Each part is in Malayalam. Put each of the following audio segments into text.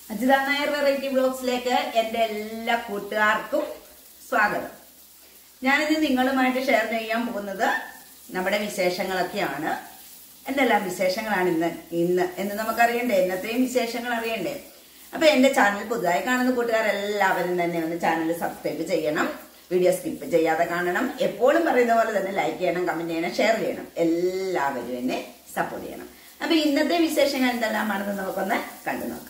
അജിത നായർ വെറൈറ്റി ബ്ലോഗ്സിലേക്ക് എൻ്റെ എല്ലാ കൂട്ടുകാർക്കും സ്വാഗതം ഞാനിന്ന് നിങ്ങളുമായിട്ട് ഷെയർ ചെയ്യാൻ പോകുന്നത് നമ്മുടെ വിശേഷങ്ങളൊക്കെയാണ് എന്തെല്ലാം വിശേഷങ്ങളാണ് ഇന്ന് ഇന്ന് എന്ന് നമുക്കറിയണ്ടേ എന്നത്തെയും വിശേഷങ്ങൾ അറിയണ്ടേ അപ്പൊ എന്റെ ചാനൽ പുതുതായി കാണുന്ന കൂട്ടുകാരെല്ലാവരും തന്നെ ഒന്ന് ചാനൽ സബ്സ്ക്രൈബ് ചെയ്യണം വീഡിയോ സ്കിപ്പ് ചെയ്യാതെ കാണണം എപ്പോഴും പറയുന്ന പോലെ തന്നെ ലൈക്ക് ചെയ്യണം കമന്റ് ചെയ്യണം ഷെയർ ചെയ്യണം എല്ലാവരും എന്നെ സപ്പോർട്ട് ചെയ്യണം അപ്പൊ ഇന്നത്തെ വിശേഷങ്ങൾ എന്തെല്ലാമാണെന്ന് നമുക്കൊന്ന് കണ്ടു നോക്കാം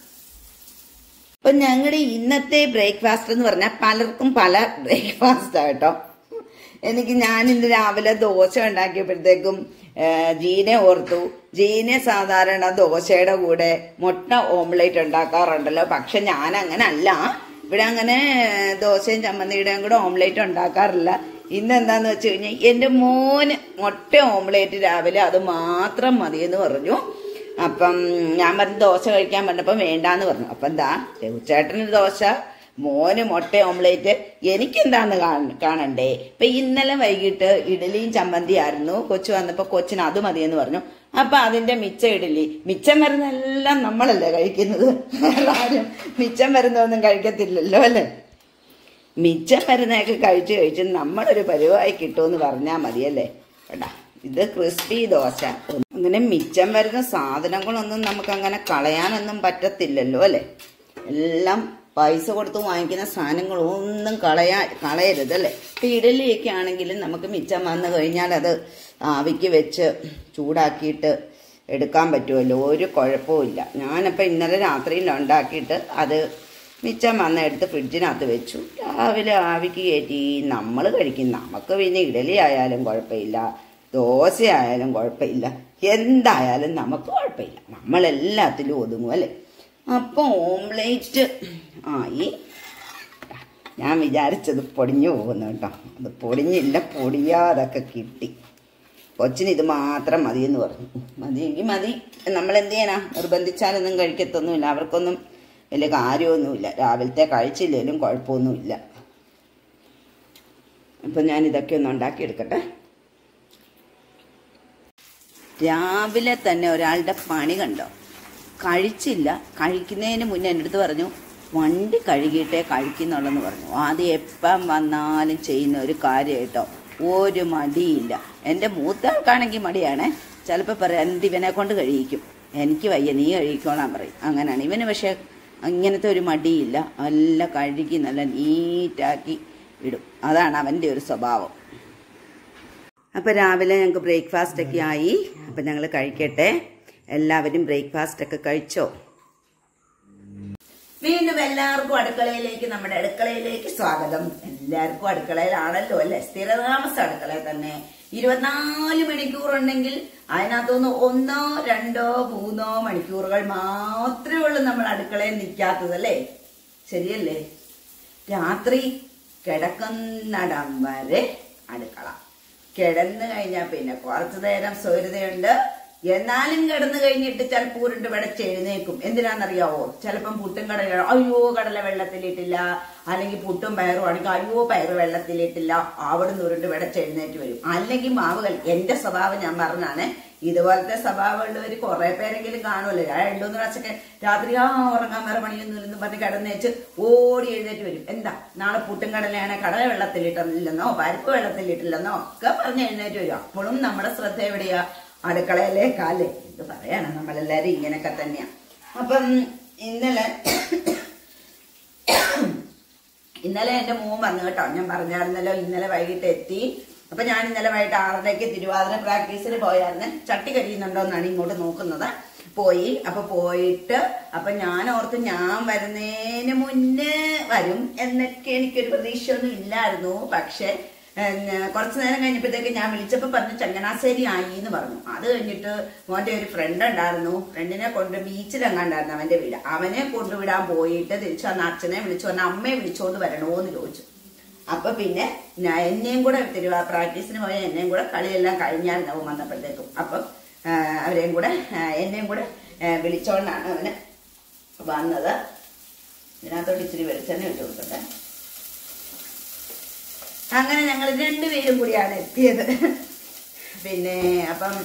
അപ്പൊ ഞങ്ങളുടെ ഇന്നത്തെ ബ്രേക്ക്ഫാസ്റ്റ് എന്ന് പറഞ്ഞാൽ പലർക്കും പല ബ്രേക്ക്ഫാസ്റ്റ് കേട്ടോ എനിക്ക് ഞാൻ ഇന്ന് രാവിലെ ദോശ ഉണ്ടാക്കിയപ്പോഴത്തേക്കും ആ, ജീനെ ഓർത്തു ജീനെ സാധാരണ ദോശയുടെ കൂടെ മുട്ട ഓംലേറ്റ് ഉണ്ടാക്കാറുണ്ടല്ലോ പക്ഷെ ഞാൻ അങ്ങനെ അല്ല ഇവിടെ അങ്ങനെ ദോശയും ചമ്മന്തിയുടെയും കൂടെ ഓംലേറ്റ് ഉണ്ടാക്കാറില്ല ഇന്ന് എന്താന്ന് വെച്ച് കഴിഞ്ഞാൽ എന്റെ മോന് മുട്ട ഓംലേറ്റ് രാവിലെ അത് മാത്രം മതിയെന്ന് പറഞ്ഞു അപ്പം ഞാൻ പറഞ്ഞു ദോശ കഴിക്കാൻ പറഞ്ഞപ്പോൾ വേണ്ടാന്ന് പറഞ്ഞു അപ്പം എന്താ ചേട്ടന് ദോശ മോന് മുട്ട ഓംലേറ്റ് എനിക്കെന്താന്ന് കാണ- കാണണ്ടേ ഇപ്പൊ ഇന്നലെ വൈകിട്ട് ഇഡലിയും ചമ്മന്തി ആയിരുന്നു കൊച്ചു വന്നപ്പോ കൊച്ചിന് അത് മതിയെന്ന് പറഞ്ഞു അപ്പൊ അതിന്റെ മിച്ച ഇഡലി മിച്ചം വരുന്നെല്ലാം നമ്മളല്ലേ കഴിക്കുന്നത് വേറെ ആരും മിച്ചം വരുന്നൊന്നും കഴിക്കത്തില്ലല്ലോ അല്ലേ മിച്ചം വരുന്നതൊക്കെ കഴിച്ച് കഴിച്ച് നമ്മളൊരു പരിവായി കിട്ടുമെന്ന് പറഞ്ഞാൽ മതിയല്ലേ കേട്ടാ ഇത് ക്രിസ്പി ദോശ അങ്ങനെ മിച്ചം വരുന്ന സാധനങ്ങളൊന്നും നമുക്ക് അങ്ങനെ കളയാനൊന്നും പറ്റത്തില്ലല്ലോ അല്ലേ എല്ലാം പൈസ കൊടുത്ത് വാങ്ങിക്കുന്ന സാധനങ്ങളൊന്നും കളയാ കളയരുത് അല്ലേ ഇപ്പം ഇഡലിയൊക്കെ ആണെങ്കിലും നമുക്ക് മിച്ചം വന്നു കഴിഞ്ഞാൽ അത് ആവിക്ക് വെച്ച് ചൂടാക്കിയിട്ട് എടുക്കാൻ പറ്റുമല്ലോ ഒരു കുഴപ്പമില്ല ഞാനപ്പോൾ ഇന്നലെ രാത്രിയിൽ ഉണ്ടാക്കിയിട്ട് അത് മിച്ചം വന്ന് എടുത്ത് ഫ്രിഡ്ജിനകത്ത് വെച്ചു രാവിലെ ആവിക്ക് കയറ്റി നമ്മൾ കഴിക്കും നമുക്ക് പിന്നെ ഇഡലി ആയാലും കുഴപ്പമില്ല ദോശ ആയാലും കുഴപ്പമില്ല എന്തായാലും നമുക്ക് കുഴപ്പമില്ല നമ്മളെല്ലാത്തിലും ഒതുങ്ങും അല്ലേ അപ്പോൾ ഓംലേറ്റ് ആയി ഞാൻ വിചാരിച്ചത് പൊടിഞ്ഞു പോകുന്നു കേട്ടോ അത് പൊടിഞ്ഞില്ല പൊടിയാതൊക്കെ കിട്ടി കൊച്ചിന് ഇത് മാത്രം മതിയെന്ന് പറഞ്ഞു മതിയെങ്കിൽ മതി നമ്മൾ എന്ത് ചെയ്യാനാ നിർബന്ധിച്ചാലൊന്നും കഴിക്കത്തൊന്നുമില്ല അവർക്കൊന്നും വലിയ കാര്യമൊന്നുമില്ല രാവിലത്തെ കഴിച്ചില്ലേലും കുഴപ്പമൊന്നുമില്ല അപ്പം ഞാൻ ഇതൊക്കെ ഒന്ന് ഉണ്ടാക്കിയെടുക്കട്ടെ രാവിലെ തന്നെ ഒരാളുടെ പണി കണ്ടോ കഴിച്ചില്ല കഴിക്കുന്നതിന് മുന്നേ എൻ്റെ അടുത്ത് പറഞ്ഞു വണ്ടി കഴുകിയിട്ടേ കഴിക്കുന്നുള്ളെന്ന് പറഞ്ഞു ആദ്യം എപ്പം വന്നാലും ചെയ്യുന്ന ഒരു കാര്യം കേട്ടോ ഒരു മടിയില്ല എൻ്റെ മൂത്ത ആൾക്കാണെങ്കിൽ മടിയാണേ ചിലപ്പോൾ പറയാം എൻ്റെ ഇവനെ കൊണ്ട് കഴിയിക്കും എനിക്ക് വയ്യ നീ കഴിക്കോളാൻ പറയും അങ്ങനെയാണ് ഇവന് പക്ഷേ ഇങ്ങനത്തെ ഒരു മടിയില്ല നല്ല കഴുകി നല്ല നീറ്റാക്കി ഇടും അതാണ് അവൻ്റെ ഒരു സ്വഭാവം അപ്പോൾ രാവിലെ ഞങ്ങൾക്ക് ബ്രേക്ക്ഫാസ്റ്റ് ഒക്കെ ആയി അപ്പം ഞങ്ങൾ കഴിക്കട്ടെ എല്ലാവരും ബ്രേക്ക്ഫാസ്റ്റ് ഒക്കെ കഴിച്ചോ വീണ്ടും എല്ലാവർക്കും അടുക്കളയിലേക്ക് നമ്മുടെ അടുക്കളയിലേക്ക് സ്വാഗതം എല്ലാവർക്കും അടുക്കളയിലാണല്ലോ അല്ലെ സ്ഥിരതാമസ അടുക്കളയിൽ തന്നെ ഇരുപത്തിനാല് മണിക്കൂർ ഉണ്ടെങ്കിൽ അതിനകത്തുനിന്ന് ഒന്നോ രണ്ടോ മൂന്നോ മണിക്കൂറുകൾ മാത്രമേ ഉള്ളൂ നമ്മൾ അടുക്കളയിൽ നിൽക്കാത്തത് അല്ലേ ശരിയല്ലേ രാത്രി കിടക്കുന്നിടം വരെ അടുക്കള കിടന്നു കഴിഞ്ഞാൽ പിന്നെ കുറച്ചു നേരം സ്വൈരതയുണ്ട് എന്നാലും കിടന്നു കഴിഞ്ഞിട്ട് ചിലപ്പോൾ ഉരുണ്ട് വെടച്ച് എഴുന്നേക്കും എന്തിനാണെന്നറിയാവോ ചിലപ്പം പുട്ടും കടല അയ്യോ കടല വെള്ളത്തിലിട്ടില്ല അല്ലെങ്കിൽ പുട്ടും പയറും ആണെങ്കിൽ അയ്യോ പയറ് വെള്ളത്തിലിട്ടില്ല അവിടുന്ന് ഉരുണ്ട് വെടച്ച് എഴുന്നേറ്റ് വരും അല്ലെങ്കിൽ മാവുകൾ എന്റെ സ്വഭാവം ഞാൻ പറഞ്ഞാണ് ഇതുപോലത്തെ സ്വഭാവമുള്ളവർ കുറെ പേരെങ്കിലും കാണുമല്ലോ ഞാൻ രണ്ടൂന്ന് പ്രാവശ്യമൊക്കെ രാത്രി ആ ഉറങ്ങാൻ വേറെ പണിയൊന്നും ഇല്ലെന്ന് പറഞ്ഞ് കിടന്നേച്ച് ഓടി എഴുന്നേറ്റ് വരും എന്താ നാളെ പുട്ടും കടലയാണ് കടല വെള്ളത്തിലിട്ടില്ലെന്നോ പരിപ്പ് വെള്ളത്തിലിട്ടില്ലെന്നോ ഒക്കെ പറഞ്ഞ് എഴുന്നേറ്റ് വരും അപ്പോഴും നമ്മുടെ ശ്രദ്ധ എവിടെയാ അടുക്കളയിലെ കാല് ഇത് പറയാണ് നമ്മളെല്ലാരും ഇങ്ങനെയൊക്കെ തന്നെയാ അപ്പം ഇന്നലെ ഇന്നലെ എന്റെ മോൻ വന്നു കേട്ടോ ഞാൻ പറഞ്ഞായിരുന്നല്ലോ ഇന്നലെ വൈകിട്ട് എത്തി അപ്പൊ ഞാൻ ഇന്നലെ വൈകിട്ട് ആറരയ്ക്ക് തിരുവാതിര പ്രാക്ടീസിന് പോയായിരുന്നു ചട്ടി കരിയുന്നുണ്ടോ എന്നാണ് ഇങ്ങോട്ട് നോക്കുന്നത് പോയി അപ്പൊ പോയിട്ട് അപ്പൊ ഞാൻ ഓർത്ത് ഞാൻ വരുന്നതിന് മുന്നേ വരും എന്നൊക്കെ എനിക്കൊരു പ്രതീക്ഷയൊന്നും ഇല്ലായിരുന്നു പക്ഷെ കുറച്ചു നേരം കഴിഞ്ഞപ്പോഴത്തേക്ക് ഞാൻ വിളിച്ചപ്പോൾ പറഞ്ഞു ചങ്ങനാശ്ശേരി ആയി എന്ന് പറഞ്ഞു അത് കഴിഞ്ഞിട്ട് മോന്റെ ഒരു ഫ്രണ്ട് ഉണ്ടായിരുന്നു ഫ്രണ്ടിനെ കൊണ്ട് ബീച്ചിലെങ്ങാണ്ടായിരുന്നു അവന്റെ വീട് അവനെ കൊണ്ടുവിടാൻ പോയിട്ട് തിരിച്ചു വന്ന അച്ഛനെ വിളിച്ചു വന്ന അമ്മയെ വിളിച്ചോണ്ട് വരണോ എന്ന് ചോദിച്ചു അപ്പൊ പിന്നെ ഞാൻ എന്നെയും കൂടെ തിരുവാ പ്രാക്ടീസിന് പോയ എന്നെയും കൂടെ കളിയെല്ലാം കഴിഞ്ഞായിരുന്നു അവൻ വന്നപ്പോഴത്തേക്കും അപ്പം ആ, അവരെയും കൂടെ ആ, എന്നെയും കൂടെ ആ, വിളിച്ചോണ്ടാണ് അവന് വന്നത് ഇതിനകത്തോട്ട് ഇച്ചിരി വെളിച്ചെണ്ണ ഇട്ട് കൊടുക്കട്ടെ അങ്ങനെ ഞങ്ങൾ രണ്ടുപേരും കൂടിയാണ് എത്തിയത് പിന്നെ അപ്പം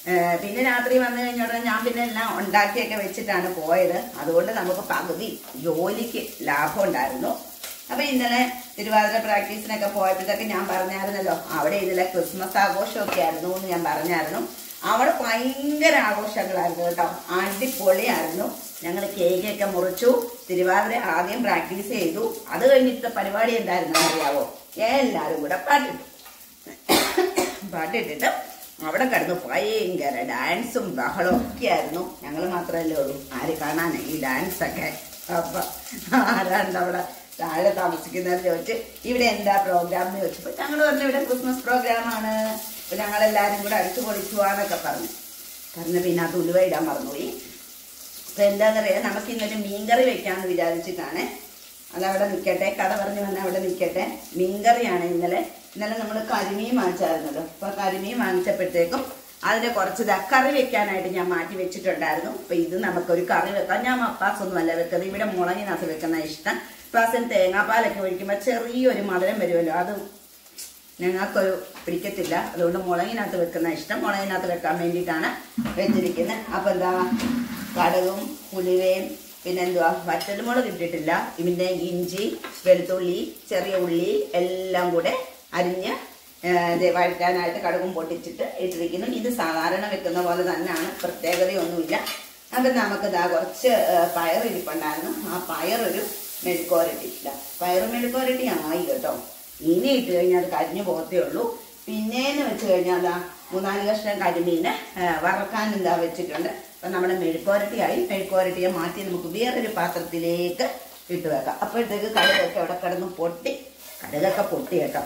ഏഹ് പിന്നെ രാത്രി വന്നു കഴിഞ്ഞാൽ ഞാൻ പിന്നെ എല്ലാം ഉണ്ടാക്കിയൊക്കെ വെച്ചിട്ടാണ് പോയത് അതുകൊണ്ട് നമുക്ക് പകുതി ജോലിക്ക് ലാഭം ഉണ്ടായിരുന്നു അപ്പൊ ഇന്നലെ തിരുവാതിര പ്രാക്ടീസിനൊക്കെ പോയപ്പോഴത്തേക്ക് ഞാൻ പറഞ്ഞായിരുന്നല്ലോ അവിടെ ഇന്നലെ ക്രിസ്മസ് ആഘോഷമൊക്കെ ആയിരുന്നു എന്ന് ഞാൻ പറഞ്ഞായിരുന്നു അവിടെ ഭയങ്കര ആഘോഷങ്ങളായിരുന്നു കേട്ടോ അടിപൊളിയായിരുന്നു ഞങ്ങൾ കേക്കൊക്കെ മുറിച്ചു തിരുവാതിര ആദ്യം പ്രാക്ടീസ് ചെയ്തു അത് കഴിഞ്ഞിട്ട് പരിപാടി എന്തായിരുന്നു അറിയാവോ എല്ലാവരും കൂടെ പാട്ടിട്ടു പാട്ടിട്ടിട്ട് അവിടെ കിടന്ന് ഭയങ്കര ഡാൻസും ബഹളവും ഒക്കെ ആയിരുന്നു ഞങ്ങൾ മാത്രമല്ലേ ഉള്ളൂ ആര് കാണാൻ ഈ ഡാൻസ് ഒക്കെ അപ്പൊ ആരാണ്ട് അവിടെ താഴെ താമസിക്കുന്നത് ചോദിച്ച് ഇവിടെ എന്താ പ്രോഗ്രാം എന്ന് ചോദിച്ചപ്പോ ഞങ്ങൾ പറഞ്ഞു ഇവിടെ ക്രിസ്മസ് പ്രോഗ്രാം ആണ് അപ്പൊ ഞങ്ങൾ എല്ലാരും കൂടെ അടിച്ചു പൊളിക്കുവാന്നൊക്കെ പറഞ്ഞു പറഞ്ഞു പിന്നെ അത് ഉലുവ ഇടാൻ മറന്നുപോയി അപ്പൊ എന്താന്നറിയാം നമുക്ക് ഇന്നൊരു മീൻകറി വെക്കാന്ന് വിചാരിച്ചിട്ടാണ് അതവിടെ നിൽക്കട്ടെ കഥ പറഞ്ഞു വന്ന അവിടെ നിൽക്കട്ടെ മീൻകറിയാണ് ഇന്നലെ ഇന്നലെ നമ്മൾ കരിമീൻ വാങ്ങിച്ചായിരുന്നല്ലോ അപ്പൊ കരിമീൻ വാങ്ങിച്ചപ്പോഴത്തേക്കും അതിന് കുറച്ച് ദാ കറി വെക്കാനായിട്ട് ഞാൻ മാറ്റി വെച്ചിട്ടുണ്ടായിരുന്നു അപ്പൊ ഇത് നമുക്കൊരു കറി വെക്കാം ഞാൻ മപ്പാസ് ഒന്നും അല്ല വെക്കുന്നത് ഇവിടെ മുളകിനകത്ത് വെക്കുന്ന ഇഷ്ടം പാസിന് തേങ്ങാപ്പാലൊക്കെ ഒഴിക്കുമ്പോൾ ചെറിയൊരു മധുരം വരുമല്ലോ അത് ഞങ്ങൾക്കൊരു പിടിക്കത്തില്ല അതുകൊണ്ട് മുളകിനകത്ത് വെക്കുന്ന ഇഷ്ടം മുളകിനകത്ത് വെക്കാൻ വേണ്ടിയിട്ടാണ് വെച്ചിരിക്കുന്നത് അപ്പൊ എന്താ കടുകും ഉലുവയും പിന്നെ എന്തുവാ വറ്റൽമുളക് ഇട്ടിട്ടില്ല ഇതിന്റെ ഇഞ്ചി വെളുത്തുള്ളി ചെറിയ ഉള്ളി എല്ലാം കൂടെ അരിഞ്ഞ് ആ, ദേ വഴറ്റാനായിട്ട് കടുകും പൊട്ടിച്ചിട്ട് ഇട്ടിരിക്കുന്നു ഇത് സാധാരണ വെക്കുന്ന പോലെ തന്നെയാണ് പ്രത്യേകതയൊന്നുമില്ല അപ്പൊ നമുക്ക് ഇതാ കുറച്ച് ആ, പയർ ഇരിപ്പുണ്ടായിരുന്നു ആ പയറൊരു മെഴുക്കോരട്ടില്ല പയർ മെഴുക്കോരട്ടി ആയി കേട്ടോ ഇനി ഇട്ട് കഴിഞ്ഞാൽ അത് കരിഞ്ഞു പോകത്തേ ഉള്ളൂ പിന്നേന്ന് വെച്ച് കഴിഞ്ഞാൽ അതാ മൂന്നാല് കഷ്ണം കരിമീന് ആ, വറക്കാൻ എന്താ വെച്ചിട്ടുണ്ട് അപ്പൊ നമ്മുടെ മെഴുക്കോരട്ടിയായി മെഴുക്കോരട്ടിയെ മാറ്റി നമുക്ക് വേറൊരു പാത്രത്തിലേക്ക് ഇട്ട് വെക്കാം അപ്പോഴത്തേക്ക് കടുകൊക്കെ അവിടെ കിടന്ന് പൊട്ടി കടുകൊക്കെ പൊട്ടി കേട്ടോ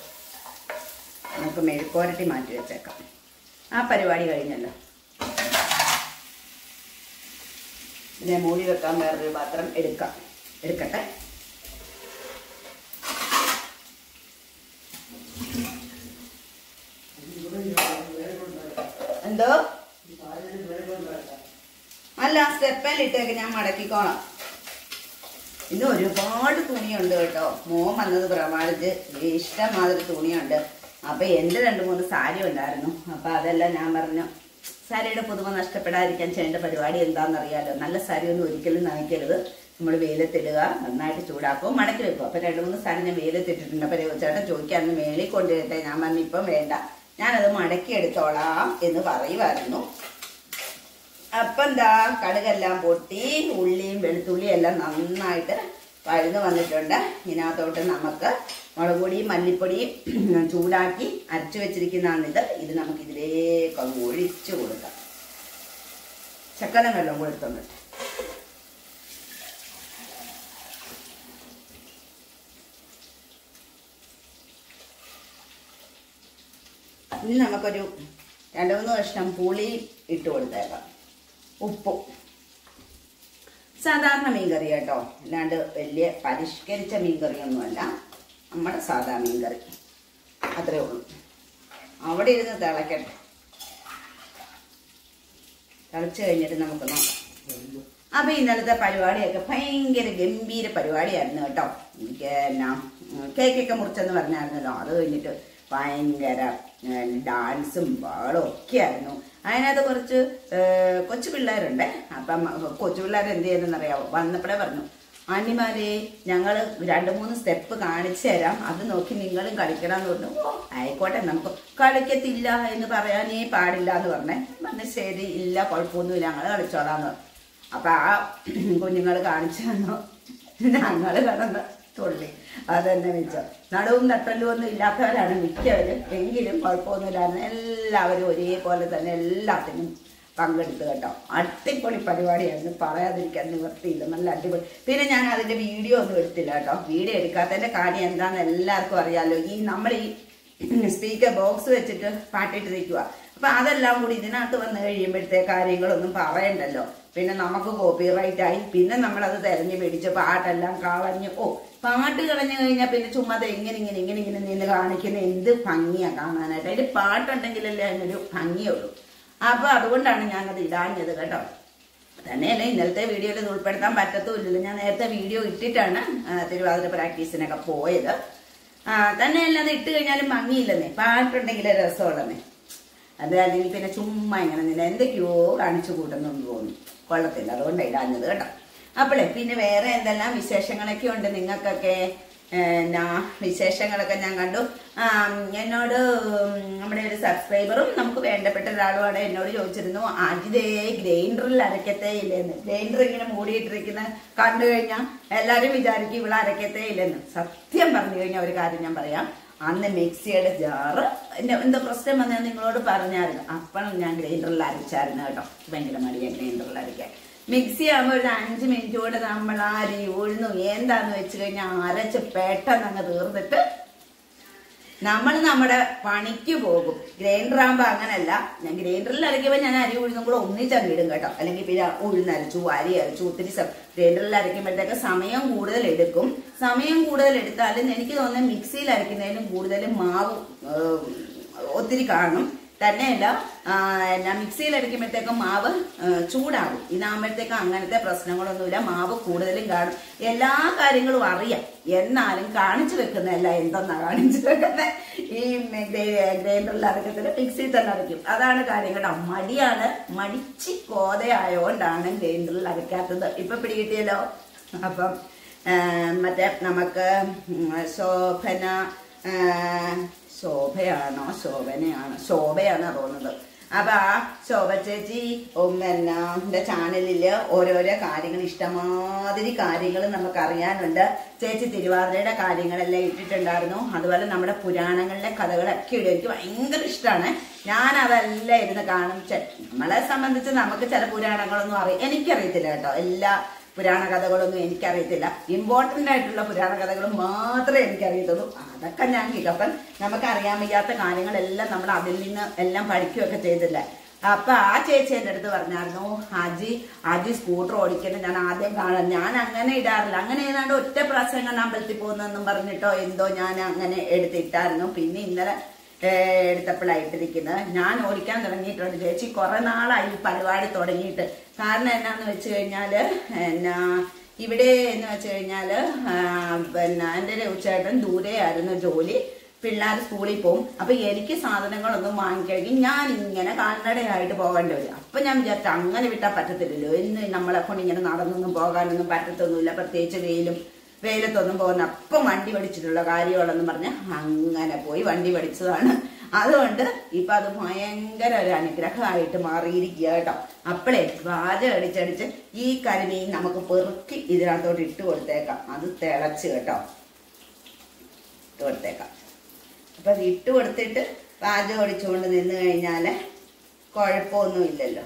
നമുക്ക് മെഴുക്കോരട്ടി മാറ്റി വെച്ചേക്കാം ആ പരിപാടി കഴിഞ്ഞല്ലോ ഇതിനെ മൂടി വെക്കാൻ വേറൊരു പാത്രം എടുക്കാം എടുക്കട്ടെ എന്തോ അല്ല സ്റ്റെപ്പേൽ ഇട്ടേക്ക് ഞാൻ മടക്കിക്കോളാം ഇന്ന് ഒരുപാട് തുണിയുണ്ട് കേട്ടോ മോൻ വന്നത് പ്രമാണിച്ച് ഇഷ്ടമാതിരി തുണിയുണ്ട് അപ്പൊ എന്റെ രണ്ട് മൂന്ന് സാരി ഉണ്ടായിരുന്നു അപ്പൊ അതെല്ലാം ഞാൻ പറഞ്ഞു സാരിയുടെ പുതുമ നഷ്ടപ്പെടാതിരിക്കാൻ ചെയ്യേണ്ട പരിപാടി എന്താണെന്നറിയാലോ നല്ല സാരി ഒന്നും ഒരിക്കലും നനയ്ക്കരുത് നമ്മൾ വെയിലത്തിടുക നന്നായിട്ട് ചൂടാക്കും മടക്കി വെക്കും അപ്പൊ രണ്ട് മൂന്ന് സാരി ഞാൻ വെയിലത്തിട്ടിട്ടുണ്ട് അപ്പൊ ചേട്ടൻ ചോദിക്കാന്ന് മേളിൽ കൊണ്ടുവരട്ടെ ഞാൻ പറഞ്ഞു ഇപ്പം വേണ്ട ഞാനത് മടക്കി എടുത്തോളാം എന്ന് പറയുമായിരുന്നു അപ്പൊ എന്താ കടുകെല്ലാം പൊട്ടി ഉള്ളിയും വെളുത്തുള്ളിയും എല്ലാം നന്നായിട്ട് വഴന്ന് വന്നിട്ടുണ്ട് ഇതിനകത്തോട്ട് നമുക്ക് മുളക് പൊടിയും മല്ലിപ്പൊടിയും ചൂടാക്കി അരച്ചു വെച്ചിരിക്കുന്നതാണിത് ഇത് നമുക്ക് ഇതിലേക്ക് അങ്ങ് ഒഴിച്ചു കൊടുക്കാം ചക്കനം വെള്ളം കൊടുത്തുണ്ട് ഇനി നമുക്കൊരു രണ്ട് മൂന്ന് കഷ്ണം പുളി ഇട്ട് കൊടുത്തേക്കാം ഉപ്പും സാധാരണ മീൻകറി കേട്ടോ അല്ലാണ്ട് വലിയ പരിഷ്കരിച്ച മീൻകറിയൊന്നുമല്ല നമ്മുടെ സാധാ മീൻകറി അത്രേ ഉള്ളൂ അവിടെ ഇരുന്ന് തിളക്കട്ടെ തിളച്ച് കഴിഞ്ഞിട്ട് നമുക്ക് നോക്കാം അപ്പൊ ഇന്നലത്തെ പരിപാടിയൊക്കെ ഭയങ്കര ഗംഭീര പരിപാടിയായിരുന്നു കേട്ടോ എനിക്ക് എന്നാ ഉം, കേക്കൊക്കെ മുറിച്ചെന്ന് പറഞ്ഞായിരുന്നല്ലോ അത് കഴിഞ്ഞിട്ട് ഭയങ്കര ഏഹ്, ഡാൻസും ബഹളും ഒക്കെ ആയിരുന്നു അതിനകത്ത് കുറച്ച് ഏഹ്, കൊച്ചു പിള്ളേരുണ്ട് അപ്പം കൊച്ചു പിള്ളേർ എന്ത് ചെയ്തെന്നറിയാവോ വന്നപ്പോഴേ പറഞ്ഞു ആന്റിമാരെ ഞങ്ങൾ രണ്ട് മൂന്ന് സ്റ്റെപ്പ് കാണിച്ചു തരാം അത് നോക്കി നിങ്ങളും കളിക്കണം എന്ന് പറഞ്ഞു ഓ ആയിക്കോട്ടെ നമുക്ക് കളിക്കത്തില്ല എന്ന് പറയാനേ പാടില്ല എന്ന് പറഞ്ഞേ പറഞ്ഞു ശരി ഇല്ല കുഴപ്പമൊന്നുമില്ല ഞങ്ങൾ കളിച്ചോളാന്ന് പറഞ്ഞു അപ്പൊ ആ കുഞ്ഞുങ്ങൾ കാണിച്ചു തന്നു ഞങ്ങൾ കിടന്ന് തുള്ളി അതന്നെ വെച്ചോ നടുവും നട്ടലും ഒന്നും ഇല്ലാത്തവരാണ് മിക്കവരും എങ്കിലും കുഴപ്പമൊന്നുമില്ലായിരുന്നു എല്ലാവരും ഒരേപോലെ തന്നെ എല്ലാത്തിനും പങ്കെടുത്തു കേട്ടോ അടിപൊളി പരിപാടിയായിരുന്നു പറയാതിരിക്കാൻ നിവർത്തിയില്ല നല്ല അടിപൊളി പിന്നെ ഞാൻ അതിന്റെ വീഡിയോ ഒന്നും എടുത്തില്ല കേട്ടോ വീഡിയോ എടുക്കാത്തതിന്റെ കാര്യം എന്താണെന്ന് എല്ലാവർക്കും അറിയാലോ ഈ നമ്മൾ ഈ സ്പീക്കർ ബോക്സ് വെച്ചിട്ട് പാട്ടിട്ടിരിക്കുക അപ്പൊ അതെല്ലാം കൂടി ഇതിനകത്ത് വന്നു കഴിയുമ്പോഴത്തെ കാര്യങ്ങളൊന്നും പറയണ്ടല്ലോ പിന്നെ നമുക്ക് കോപ്പിറൈറ്റ് ആയി പിന്നെ നമ്മളത് തെരഞ്ഞു പിടിച്ച് പാട്ടെല്ലാം കളഞ്ഞു ഓ പാട്ട് കളഞ്ഞു കഴിഞ്ഞാൽ പിന്നെ ചുമ്മാ അത് എങ്ങനെ ഇങ്ങനെ ഇങ്ങനെ ഇങ്ങനെ നിന്ന് കാണിക്കുന്ന എന്ത് ഭംഗിയാ കാണാനായിട്ട് അതിന്റെ പാട്ടുണ്ടെങ്കിലല്ലേ അതിനൊരു ഭംഗിയുള്ളൂ അപ്പൊ അതുകൊണ്ടാണ് ഞാനത് ഇടാഞ്ഞത് കേട്ടോ തന്നെയല്ല ഇന്നലത്തെ വീഡിയോയിൽ ഇത് ഉൾപ്പെടുത്താൻ പറ്റത്തുമില്ലല്ലോ ഞാൻ നേരത്തെ വീഡിയോ ഇട്ടിട്ടാണ് ആ, തിരുവാതിര പ്രാക്ടീസിനൊക്കെ പോയത് ആ, തന്നെയല്ല അത് ഇട്ട് കഴിഞ്ഞാലും ഭംഗിയില്ലെന്നേ പാട്ടുണ്ടെങ്കിലേ രസമുള്ളന്നേ അത് അല്ലെങ്കിൽ പിന്നെ ചുമ്മാ ഇങ്ങനെ നിന്നെ എന്തൊക്കെയോ കാണിച്ചു കൂട്ടുന്നു തോന്നുന്നു കൊള്ളത്തില്ല അതുകൊണ്ട് ഇടാഞ്ഞത് കേട്ടോ അപ്പോഴേ പിന്നെ വേറെ എന്തെല്ലാം വിശേഷങ്ങളൊക്കെ ഉണ്ട് നിങ്ങൾക്കൊക്കെ എന്നാ വിശേഷങ്ങളൊക്കെ ഞാൻ കണ്ടു ആ, എന്നോട് ഉം, നമ്മുടെ ഒരു സബ്സ്ക്രൈബറും നമുക്ക് വേണ്ടപ്പെട്ട ഒരാളുമാണ് എന്നോട് ചോദിച്ചിരുന്നു അജിതേ ഗ്രൈൻഡറിൽ അരക്കത്തേ ഇല്ലെന്ന് ഗ്രൈൻഡർ ഇങ്ങനെ മൂടിയിട്ടിരിക്കുന്ന കണ്ടു കഴിഞ്ഞാൽ എല്ലാവരും വിചാരിക്കും ഇവിടെ അരക്കത്തേ ഇല്ലെന്ന് സത്യം പറഞ്ഞു കഴിഞ്ഞാൽ ഒരു കാര്യം ഞാൻ പറയാം അന്ന് മിക്സിയുടെ ജാറ് എന്റെ എന്താ പ്രശ്നം വന്നാൽ നിങ്ങളോട് പറഞ്ഞായിരുന്നു അപ്പോൾ ഞാൻ ഗ്രൈൻഡറിൽ അരച്ചായിരുന്നു കേട്ടോ ഭയങ്കര മടിയാണ് ഗ്രൈൻഡറിൽ അരയ്ക്കാൻ മിക്സി ആകുമ്പോൾ ഒരു അഞ്ച് മിനിറ്റ് കൊണ്ട് നമ്മൾ അരി ഉഴുന്നു എന്താന്ന് വെച്ച് കഴിഞ്ഞാൽ അരച്ച് പെട്ടെന്ന് അങ്ങ് തീർന്നിട്ട് നമ്മൾ നമ്മുടെ പണിക്ക് പോകും ഗ്രൈൻഡർ ആകുമ്പോൾ അങ്ങനല്ല ഞാൻ ഗ്രൈൻഡറിൽ അരയ്ക്കുമ്പോൾ ഞാൻ അരി ഉഴുന്നും കൂടെ ഒന്നിച്ചങ്ങ് ഇടും കേട്ടോ അല്ലെങ്കിൽ പിന്നെ ഉഴുന്നരച്ചു അരി അരച്ചു ഒത്തിരി ഗ്രൈൻഡറിൽ അരയ്ക്കുമ്പോഴത്തേക്ക് സമയം കൂടുതൽ എടുക്കും സമയം കൂടുതൽ എടുത്താലും എനിക്ക് തോന്നുന്നത് മിക്സിയിൽ അരയ്ക്കുന്നതിലും കൂടുതൽ മാവ് ഏഹ്, ഒത്തിരി കാണും തന്നെയല്ല ആ, എന്നാ മിക്സിയിൽ അടിക്കുമ്പോഴത്തേക്കും മാവ് ആ, ചൂടാകും ഇതാകുമ്പോഴത്തേക്കും അങ്ങനത്തെ പ്രശ്നങ്ങളൊന്നുമില്ല മാവ് കൂടുതലും കാണും എല്ലാ കാര്യങ്ങളും അറിയാം എന്നാലും കാണിച്ചു വെക്കുന്നതല്ല എന്തെന്നാ കാണിച്ചു വെക്കുന്നത് ഈ ഗ്രൈൻഡറിൽ അരക്കത്തില് മിക്സിയിൽ തന്നെ അരയ്ക്കും അതാണ് കാര്യം കേട്ടോ മടിയാണ് മടിച്ച് കോതയായോണ്ടാണ് ഗ്രൈൻഡറിൽ അരയ്ക്കാത്തത് ഇപ്പൊ പിടികിട്ടിയല്ലോ അപ്പം ആ, മറ്റേ നമുക്ക് ഉം, ശോഭന ആ, ശോഭയാണോ ശോഭനയാണോ ശോഭയാണോ തോന്നുന്നത് അപ്പൊ ആ ശോഭ ചേച്ചി ഉം, പിന്നെ എന്റെ ചാനലില് ഓരോരോ കാര്യങ്ങൾ ഇഷ്ടമാതിരി കാര്യങ്ങൾ നമുക്ക് അറിയാനുണ്ട് ചേച്ചി തിരുവാതിരയുടെ കാര്യങ്ങളെല്ലാം ഇട്ടിട്ടുണ്ടായിരുന്നു അതുപോലെ നമ്മുടെ പുരാണങ്ങളിലെ കഥകളൊക്കെ ഇടും എനിക്ക് ഭയങ്കര ഇഷ്ടമാണ് ഞാൻ അതെല്ലാം ഇരുന്ന് കാണും ചെ- നമ്മളെ സംബന്ധിച്ച് നമുക്ക് ചില പുരാണങ്ങളൊന്നും അറിയാം എനിക്കറിയത്തില്ല കേട്ടോ എല്ലാ പുരാണ കഥകളൊന്നും എനിക്കറിയത്തില്ല ഇമ്പോർട്ടന്റ് ആയിട്ടുള്ള പുരാണ കഥകൾ മാത്രമേ എനിക്കറിയത്തുള്ളൂ അതൊക്കെ ഞാൻ കേൾക്കും അപ്പം നമുക്ക് അറിയാൻ വയ്യാത്ത കാര്യങ്ങളെല്ലാം നമ്മൾ അതിൽ നിന്ന് എല്ലാം പഠിക്കുകയൊക്കെ ചെയ്തില്ല അപ്പൊ ആ ചേച്ചി എൻ്റെ അടുത്ത് പറഞ്ഞായിരുന്നു അജി അജി സ്കൂട്ടർ ഓടിക്കുന്നത് ഞാൻ ആദ്യം കാണാൻ ഞാൻ അങ്ങനെ ഇടാറില്ല അങ്ങനെ ഏതാണ്ട് ഒറ്റ പ്രാവശ്യം ഞാൻ അമ്പലത്തിൽ പോകുന്നെന്നും പറഞ്ഞിട്ടോ എന്തോ ഞാൻ അങ്ങനെ എടുത്തിട്ടായിരുന്നു പിന്നെ ഇന്നലെ ഏഹ് എടുത്തപ്പോഴായിട്ടിരിക്കുന്നത് ഞാൻ ഓടിക്കാൻ തുടങ്ങിയിട്ടുണ്ട് ചേച്ചി കുറെ നാളായി ഈ പരിപാടി തുടങ്ങിയിട്ട് കാരണം എന്നാന്ന് വെച്ച് കഴിഞ്ഞാല് എന്നാ ഇവിടെ എന്ന് വെച്ച് കഴിഞ്ഞാല് ആ, പിന്നെ എൻ്റെ ഉച്ചേട്ടൻ ദൂരെയായിരുന്നു ജോലി പിള്ളേർ സ്കൂളിൽ പോകും അപ്പൊ എനിക്ക് സാധനങ്ങളൊന്നും വാങ്ങിക്കഴിഞ്ഞ് ഞാൻ ഇങ്ങനെ കാൽനടയായിട്ട് പോകേണ്ടി വരും അപ്പൊ ഞാൻ വിചാരിച്ചു അങ്ങനെ വിട്ടാൽ പറ്റത്തില്ലല്ലോ എന്ന് നമ്മളെ കൊണ്ട് ഇങ്ങനെ നടന്നൊന്നും പോകാനൊന്നും പറ്റത്തൊന്നുമില്ല പ്രത്യേകിച്ച് വെയിലും വെയിലത്തൊന്നും പോകുന്ന അപ്പം വണ്ടി പഠിച്ചിട്ടുള്ള കാര്യമുള്ളെന്ന് പറഞ്ഞ് അങ്ങനെ പോയി വണ്ടി പഠിച്ചതാണ് അതുകൊണ്ട് ഇപ്പൊ അത് ഭയങ്കര ഒരു അനുഗ്രഹമായിട്ട് മാറിയിരിക്കുക കേട്ടോ അപ്പോഴേ വാചകം അടിച്ചടിച്ച് ഈ കരിമീൻ നമുക്ക് പെറുക്കി ഇതിനകത്തോട്ട് ഇട്ട് കൊടുത്തേക്കാം അത് തിളച്ച് കേട്ടോ ഇട്ട് കൊടുത്തേക്കാം അപ്പൊ അത് ഇട്ട് കൊടുത്തിട്ട് പാചകം അടിച്ചുകൊണ്ട് നിന്ന് കഴിഞ്ഞാല് കുഴപ്പമൊന്നുമില്ലല്ലോ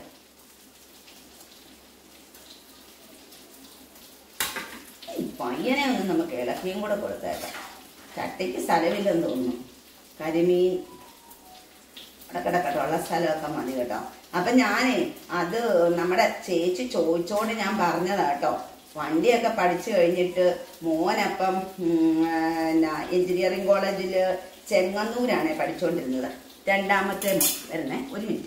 ഈ പയ്യനെ ഒന്ന് നമുക്ക് ഇളക്കിയും കൂടെ കൊടുത്തേക്കാം ചട്ടിക്ക് സ്ഥലമില്ലെന്ന് തോന്നുന്നു കരിമീൻ കിടക്കട്ടെ ഉള്ള സ്ഥലമൊക്കെ മതി കേട്ടോ അപ്പൊ ഞാനേ അത് നമ്മുടെ ചേച്ചി ചോദിച്ചോണ്ട് ഞാൻ പറഞ്ഞതാ കേട്ടോ വണ്ടിയൊക്കെ പഠിച്ചു കഴിഞ്ഞിട്ട് മോനപ്പം എഞ്ചിനീയറിംഗ് കോളേജില് ചെങ്ങന്നൂരാണ് പഠിച്ചുകൊണ്ടിരുന്നത് രണ്ടാമത്തെ മോൻ വരുന്നേ ഒരു മിനിറ്റ്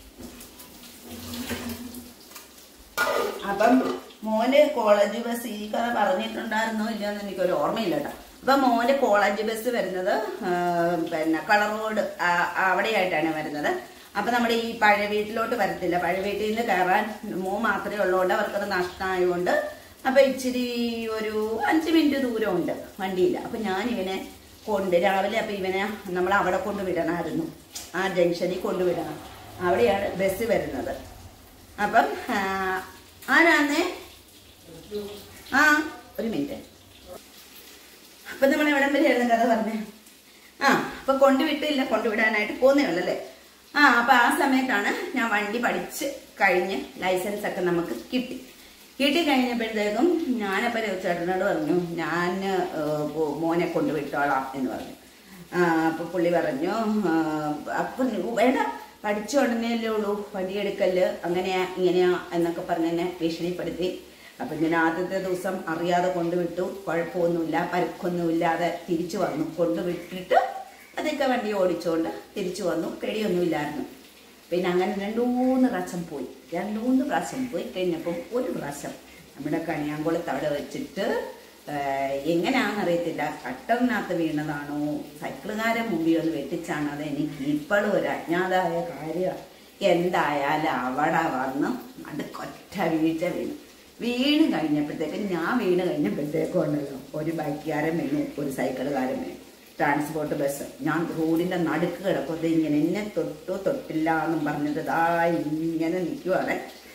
അപ്പം മോന് കോളേജ് ബസ് ഈ കഥ പറഞ്ഞിട്ടുണ്ടായിരുന്നോ ഇല്ലയോ എന്ന് എനിക്കൊരു ഓർമ്മയില്ല കേട്ടോ അപ്പൊ മോന്റെ കോളേജ് ബസ് വരുന്നത് ആ, പിന്നെ കളർ റോഡ് ആ- അവിടെയായിട്ടാണ് വരുന്നത് അപ്പൊ നമ്മുടെ ഈ പഴയ വീട്ടിലോട്ട് വരത്തില്ല പഴയ വീട്ടിൽ നിന്ന് കയറാൻ മോ മാത്രമേ ഉള്ളതുകൊണ്ട് അവർക്കത് നഷ്ടമായതുകൊണ്ട് അപ്പൊ ഇച്ചിരി ഒരു അഞ്ച് മിനിറ്റ് ദൂരമുണ്ട് വണ്ടിയില്ല അപ്പൊ ഞാൻ ഇവനെ കൊണ്ട് രാവിലെ അപ്പൊ ഇവനെ നമ്മൾ അവിടെ കൊണ്ടുവിടണമായിരുന്നു ആ ജംഗ്ഷനിൽ കൊണ്ടുവിടണം അവിടെയാണ് ബസ് വരുന്നത് അപ്പം ആ, ആരാന്നേ ആ ഒരു മിനിറ്റ് അപ്പൊ നമ്മൾ എവിടം വരെ ആയിരുന്നു കഥ പറഞ്ഞേ ആ അപ്പൊ കൊണ്ടുവിട്ടില്ല കൊണ്ടുവിടാനായിട്ട് പോന്നേ ഉള്ളല്ലേ ആ അപ്പൊ ആ സമയത്താണ് ഞാൻ വണ്ടി പഠിച്ച് കഴിഞ്ഞ് ലൈസൻസ് ഒക്കെ നമുക്ക് കിട്ടി കിട്ടി കഴിഞ്ഞപ്പോഴത്തേക്കും ഞാനപ്പോ ചേട്ടനോട് പറഞ്ഞു ഞാൻ ഏഹ്, പോ- മോനെ കൊണ്ടുവിട്ടോളാം എന്ന് പറഞ്ഞു ആ, അപ്പൊ പുള്ളി പറഞ്ഞു ആ, അപ്പൊ നി- വേണ്ട പഠിച്ച ഉടനെയല്ലേ ഉള്ളൂ വണ്ടിയെടുക്കല് അങ്ങനെയാ ഇങ്ങനെയാ എന്നൊക്കെ പറഞ്ഞ് എന്നെ ഭീഷണിപ്പെടുത്തി അപ്പൊ ഞാൻ ആദ്യത്തെ ദിവസം അറിയാതെ കൊണ്ടുവിട്ടു കുഴപ്പമൊന്നുമില്ല പരുക്കൊന്നുമില്ലാതെ തിരിച്ചു വന്നു കൊണ്ടുവിട്ടിട്ട് അതൊക്കെ വണ്ടി ഓടിച്ചുകൊണ്ട് തിരിച്ചു വന്നു പേടിയൊന്നുമില്ലായിരുന്നു പിന്നെ അങ്ങനെ രണ്ടു മൂന്ന് പ്രാവശ്യം പോയി രണ്ടു മൂന്ന് പ്രാവശ്യം പോയി കഴിഞ്ഞപ്പം ഒരു പ്രാവശ്യം നമ്മുടെ കണിയാങ്കുളത്ത് അവിടെ വെച്ചിട്ട് ഏഹ്, എങ്ങനെയാണെന്നറിയത്തില്ല കട്ടറിനകത്ത് വീണതാണോ സൈക്കിളുകാരൻ മുമ്പിൽ ഒന്ന് വെട്ടിച്ചാണോ അത് എനിക്ക് ഇപ്പോഴും ഒരു അജ്ഞാതായ കാര്യമാണ് എന്തായാലും അവിടെ വന്ന് അടുക്കൊറ്റ വീഴ്ച വീണു വീണ് കഴിഞ്ഞപ്പോഴത്തേക്കും ഞാൻ വീണ് കഴിഞ്ഞപ്പോഴത്തേക്കും ഉണ്ടല്ലോ ഒരു ബൈക്കുകാരൻ വീണു ഒരു സൈക്കിളുകാരൻ വീണു ട്രാൻസ്പോർട്ട് ബസ് ഞാൻ റോഡിന്റെ നടുക്ക് കിടക്കുന്നത് ഇങ്ങനെ എന്നെ തൊട്ടു തൊട്ടില്ല എന്നും പറഞ്ഞത് ദാ ഇങ്ങനെ നിൽക്കുവാണ്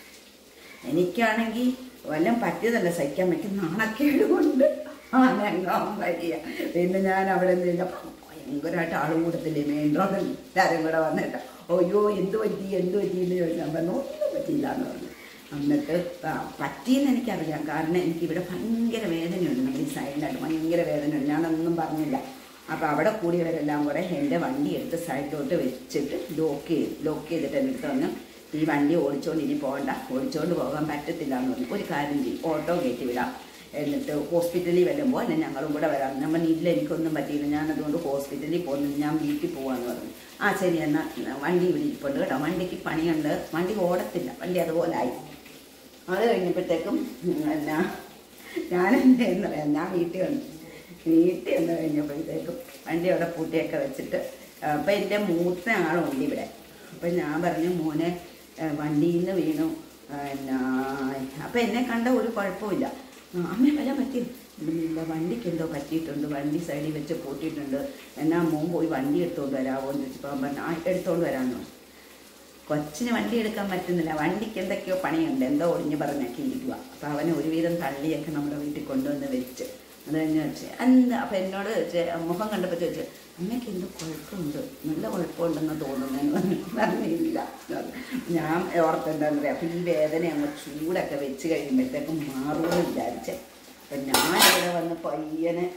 എനിക്കാണെങ്കിൽ വല്ലതും പറ്റിയതല്ല സഹിക്കാൻ പറ്റും നാണക്കേട് കൊണ്ട് ആനങ്ങാൻ വരിക പിന്നെ ഞാൻ അവിടെ നിന്ന് ഭയങ്കരമായിട്ട് ആൾ കൂടത്തില്ലേ മെയിൻ റോഡിൽ എല്ലാവരും കൂടെ വന്നിട്ട് അയ്യോ എന്ത് പറ്റി എന്ത് പറ്റി എന്ന് ചോദിച്ചാൽ പറഞ്ഞു ഒന്നും പറ്റിയില്ല എന്ന് പറഞ്ഞു എന്നിട്ട് ആ, പറ്റിയെന്ന് എനിക്കറിയാം കാരണം എനിക്കിവിടെ ഭയങ്കര വേദനയുണ്ട് നമ്മുടെ ഈ സൈഡിലായിട്ട് ഭയങ്കര വേദനയുണ്ട് ഞാനൊന്നും പറഞ്ഞില്ല അപ്പോൾ അവിടെ കൂടിയവരെല്ലാം കൂടെ എൻ്റെ വണ്ടി എടുത്ത് സൈഡിലോട്ട് വെച്ചിട്ട് ലോക്ക് ചെയ്തു ലോക്ക് ചെയ്തിട്ട് എൻ്റെ അടുത്ത് പറഞ്ഞു ഈ വണ്ടി ഓടിച്ചോണ്ട് ഇനി പോകണ്ട ഓടിച്ചോണ്ട് പോകാൻ പറ്റത്തില്ല എന്ന് പറഞ്ഞു ഒരു കാര്യം ചെയ്യും ഓട്ടോ കയറ്റി വിടാം എന്നിട്ട് ഹോസ്പിറ്റലിൽ വരുമ്പോൾ എന്നെ ഞങ്ങളും കൂടെ വരാം നമ്മൾ ഇല്ല എനിക്കൊന്നും പറ്റിയില്ല ഞാൻ അതുകൊണ്ട് ഹോസ്പിറ്റലിൽ പോകുന്നു ഞാൻ വീട്ടിൽ പോവാന്ന് പറഞ്ഞു ആ ശരി എന്നാൽ വണ്ടി ഇവിടെ ഇരിപ്പുണ്ട് കേട്ടോ വണ്ടിക്ക് പണിയുണ്ട് വണ്ടി ഓടത്തില്ല വണ്ടി അതുപോലെ ആയി അത് കഴിഞ്ഞപ്പോഴത്തേക്കും എന്നാ ഞാൻ എന്താ പറയാ ഞാൻ വീട്ടിൽ വന്നു വീട്ടിൽ വന്നു കഴിഞ്ഞപ്പോഴത്തേക്കും വണ്ടി അവിടെ പൂട്ടിയൊക്കെ വെച്ചിട്ട് അപ്പം എൻ്റെ മൂത്ത ആളുണ്ട് ഇവിടെ അപ്പം ഞാൻ പറഞ്ഞു മോനെ ഏ, വണ്ടിയിൽ നിന്ന് വീണു എന്നാ അപ്പം എന്നെ കണ്ട ഒരു കുഴപ്പമില്ല ആ, അമ്മ വല്ല പറ്റി ഇല്ല വണ്ടിക്ക് എന്തോ പറ്റിയിട്ടുണ്ട് വണ്ടി സൈഡിൽ വെച്ച് പൂട്ടിയിട്ടുണ്ട് എന്നാ മോൻ പോയി വണ്ടി എടുത്തോണ്ട് വരാമോ എന്ന് ചോദിച്ചപ്പോൾ അവൻ പറഞ്ഞു ആ എടുത്തോണ്ട് വരാമെന്ന് പറഞ്ഞു കൊച്ചിന് വണ്ടി എടുക്കാൻ പറ്റുന്നില്ല വണ്ടിക്ക് എന്തൊക്കെയോ പണിയുണ്ട് എന്തോ ഒടിഞ്ഞ് പറഞ്ഞൊക്കെ ഇരിക്കുക അപ്പം അവനെ ഒരുവിധം തള്ളിയൊക്കെ നമ്മുടെ വീട്ടിൽ കൊണ്ടുവന്ന് വെച്ച് അത് കഴിഞ്ഞ് വെച്ച് എന്താ അപ്പം എന്നോട് ചെ- മുഖം കണ്ടപ്പോൾ ചോദിച്ചു അമ്മയ്ക്ക് എന്തോ കുഴപ്പമുണ്ട് നല്ല കുഴപ്പമുണ്ടെന്ന് തോന്നുന്നു എന്ന് പറഞ്ഞു. പറഞ്ഞില്ല ഞാൻ ഓർത്തെന്താന്ന് പറയാം അപ്പം ഈ വേദന അങ്ങ് ചൂടൊക്കെ വെച്ച് കഴിയുമ്പോഴത്തേക്കും മാറുമെന്ന് വിചാരിച്ച് അപ്പം ഞാനിവിടെ വന്ന് പയ്യനെ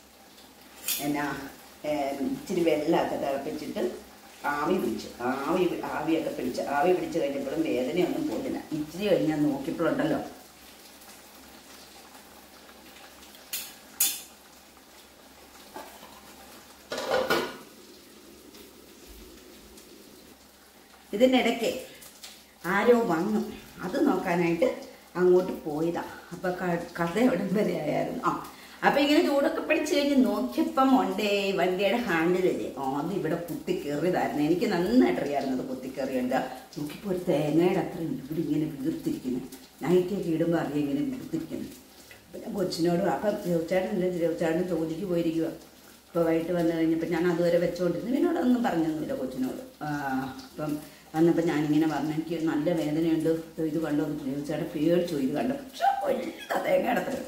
എന്നാ ഏം, ഇച്ചിരി വെള്ളമൊക്കെ തിളപ്പിച്ചിട്ട് ആവി പിടിച്ചു ആവി പി- ആവിയൊക്കെ പിടിച്ച് ആവി പിടിച്ച് കഴിഞ്ഞപ്പോഴും വേദനയൊന്നും പോയില്ല ഇച്ചിരി കഴിഞ്ഞ് ഞാൻ നോക്കിയപ്പോഴുണ്ടല്ലോ ഇതിനിടയ്ക്ക് ആരോ വന്നു അത് നോക്കാനായിട്ട് അങ്ങോട്ട് പോയതാ അപ്പൊ ക- കഥ എവിടം വരെ ആയിരുന്നു ആ അപ്പൊ ഇങ്ങനെ ചൂടൊക്കെ പിടിച്ച് കഴിഞ്ഞ് നോക്കിയപ്പം ഉണ്ടേ വണ്ടിയുടെ ഹാൻഡിലല്ലേ അത് ഇവിടെ കുത്തി കയറിയതായിരുന്നു എനിക്ക് നന്നായിട്ട് അറിയാമായിരുന്നു അത് കുത്തി കയറിയുണ്ട് നോക്കിയപ്പോൾ ഒരു തേങ്ങയുടെ അത്രയും ഇവിടെ ഇങ്ങനെ വീർത്തിരിക്കുന്നു നൈറ്റിയൊക്കെ ഇടുമ്പോൾ അറിയാം ഇങ്ങനെ വീർത്തിരിക്കുന്നു അപ്പൊ ഞാൻ കൊച്ചിനോടും അപ്പം ജോച്ചാട്ടൻ ജോച്ചാട്ടൻ ജോലിക്ക് പോയിരിക്കുക ഇപ്പോൾ വൈകിട്ട് വന്നു കഴിഞ്ഞപ്പോൾ ഞാൻ അതുവരെ വെച്ചുകൊണ്ടിരുന്നു എന്നോടൊന്നും പറഞ്ഞൊന്നുമില്ല കൊച്ചിനോട് ആ, അപ്പം വന്നപ്പോൾ ഞാനിങ്ങനെ പറഞ്ഞു എനിക്ക് നല്ല വേദനയുണ്ട് ഇത് കണ്ടോ ചേട്ടാ പേടിച്ചു ഇത് കണ്ടു പക്ഷേ വലിയ തേങ്ങയുടെ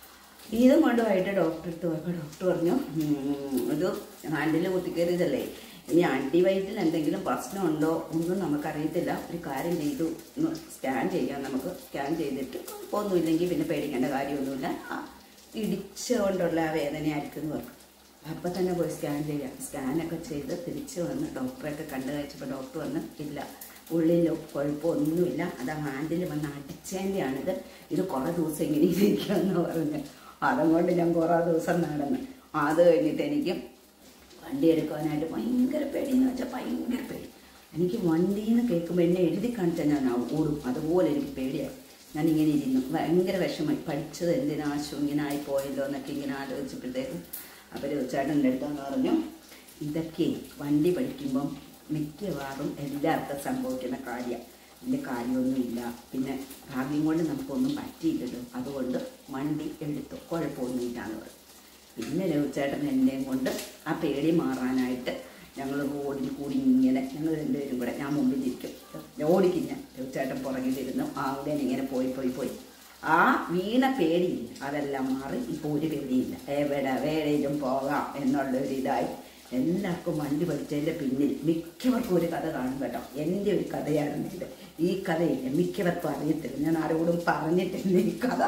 ഇതും കൊണ്ട് വൈകിട്ട് ഡോക്ടർ അടുത്ത് പോയപ്പോൾ ഡോക്ടർ പറഞ്ഞു "ഉം, ഇത് ഹാൻഡിൽ കുത്തിക്കയറിയതല്ലേ ഇനി ആൻറ്റിബയോട്ടിൽ എന്തെങ്കിലും പ്രശ്നമുണ്ടോ ഒന്നും നമുക്കറിയത്തില്ല ഒരു കാര്യം ചെയ്തു ഒന്ന് സ്കാൻ ചെയ്യാം നമുക്ക് സ്കാൻ ചെയ്തിട്ട് കുഴപ്പമൊന്നുമില്ലെങ്കിൽ പിന്നെ പേടിക്കേണ്ട കാര്യമൊന്നുമില്ല ആ, ഇടിച്ചുകൊണ്ടുള്ള ആ വേദനയായിരിക്കും എന്ന് പറഞ്ഞു അപ്പം തന്നെ പോയി സ്കാൻ ചെയ്യാം സ്കാനൊക്കെ ചെയ്ത് തിരിച്ച് വന്ന് ഡോക്ടറെയൊക്കെ കണ്ടു കഴിച്ചപ്പോൾ ഡോക്ടർ വന്ന് ഇല്ല ഉള്ളിലോ കുഴപ്പമൊന്നുമില്ല അത് ഹാൻഡിൽ വന്ന് അടിച്ചതിൻ്റെയാണിത് ഇത് കുറേ ദിവസം ഇങ്ങനെ ഇരിക്കുമെന്ന് പറഞ്ഞു അതുകൊണ്ട് ഞാൻ കുറേ ദിവസം നടന്നു അത് കഴിഞ്ഞിട്ട് എനിക്ക് വണ്ടി എടുക്കാനായിട്ട് ഭയങ്കര പേടിയെന്ന് വെച്ചാൽ ഭയങ്കര പേടി എനിക്ക് വണ്ടിയിൽ നിന്ന് കേൾക്കുമ്പോൾ എന്നെ എഴുതി കാണിച്ചാൽ ഞാൻ ആ- ഓടും അതുപോലെ എനിക്ക് പേടിയായി ഞാൻ ഇങ്ങനെ ഇരുന്നു ഭയങ്കര വിഷമമായി പഠിച്ചത് എന്തിനാശു ഇങ്ങനെ ആയിപ്പോയല്ലോ എന്നൊക്കെ ഇങ്ങനെ ആലോചിച്ചപ്പോഴത്തേക്കും അപ്പോൾ ചേട്ടൻ്റെ അടുത്തെന്ന് പറഞ്ഞു ഇതൊക്കെ വണ്ടി പഠിക്കുമ്പം മിക്കവാറും എല്ലാവർക്കും സംഭവിക്കുന്ന കാര്യം ഇതിൻ്റെ കാര്യമൊന്നുമില്ല പിന്നെ ഭാഗ്യം കൊണ്ട് നമുക്കൊന്നും പറ്റിയില്ലല്ലോ അതുകൊണ്ട് വണ്ടി എടുത്തു കുഴപ്പമൊന്നുമില്ല എന്ന് പറഞ്ഞു പിന്നെ രവിച്ചേട്ടൻ എന്നെയും കൊണ്ട് ആ പേടി മാറാനായിട്ട് ഞങ്ങൾ റോഡിൽ കൂടി ഇങ്ങനെ ഞങ്ങൾ രണ്ടുപേരും കൂടെ ഞാൻ മുമ്പിലിരിക്കും ഓടിക്കും ഞാൻ രവിച്ചേട്ടൻ പുറകിലിരുന്നു ആ അവിടെ ഇങ്ങനെ പോയി പോയി പോയി ആ വീണ പേടിയില്ല അതെല്ലാം മാറി ഇപ്പോൾ ഒരു പേടിയില്ല എവിടെ വേറെയും പോകാം എന്നുള്ള ഒരു ഇതായി എല്ലാവർക്കും വണ്ടി പഠിച്ചതിൻ്റെ പിന്നിൽ മിക്കവർക്കും ഒരു കഥ കാണും കേട്ടോ എൻ്റെ ഒരു കഥയായിരുന്നു ഇത് ഈ കഥയില്ല മിക്കവർക്കും അറിയത്തില്ല ഞാൻ ആരോടും പറഞ്ഞിട്ടില്ല ഈ കഥ